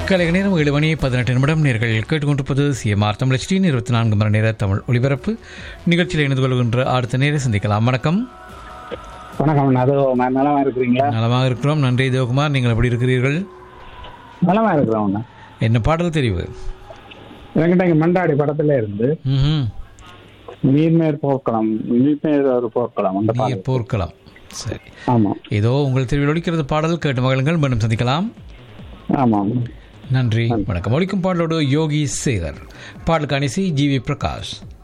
கலை நேரம் ஏழு மணி பதினெட்டு நிமிடம் நேர்கள் கேட்டுக்கொண்டிருப்பது சிஎம்ஆர் தமிழ் ஸ்ரீ இருபத்தி நான்கு மணி நேர தமிழ் ஒளிபரப்பு நிகழ்ச்சியில் இணைந்து கொள்கின்ற அடுத்த நேரம் சந்திக்கலாம் வணக்கம் வணக்கம் அது நலமா இருக்கிறீங்களா நலமாக இருக்கிறோம் நன்றி தேவகுமார் நீங்கள் எப்படி இருக்கிறீர்கள் நலமா இருக்கிறோம் என்ன பாடல் தெரிவு என்கிட்ட இங்க மண்டாடி படத்துல இருந்து ம்ஹும். நீர்மேர் போர்க்களம் நீர்மேர் ஒரு போர்க்களம் அந்த நீர் பாடல் போர்க்கலாம் சரி ஆமா ஏதோ உங்கள் தெரிவில் ஒழிக்கிறது பாடல் கேட்டு மகளுங்கள் மீண்டும் சந்திக்கலாம் ஆமா நன்றி வணக்கம் ஒழிக்கும் பாடலோடு யோகி சேகர் பாடலுக்கான இசை ஜி வி பிரகாஷ்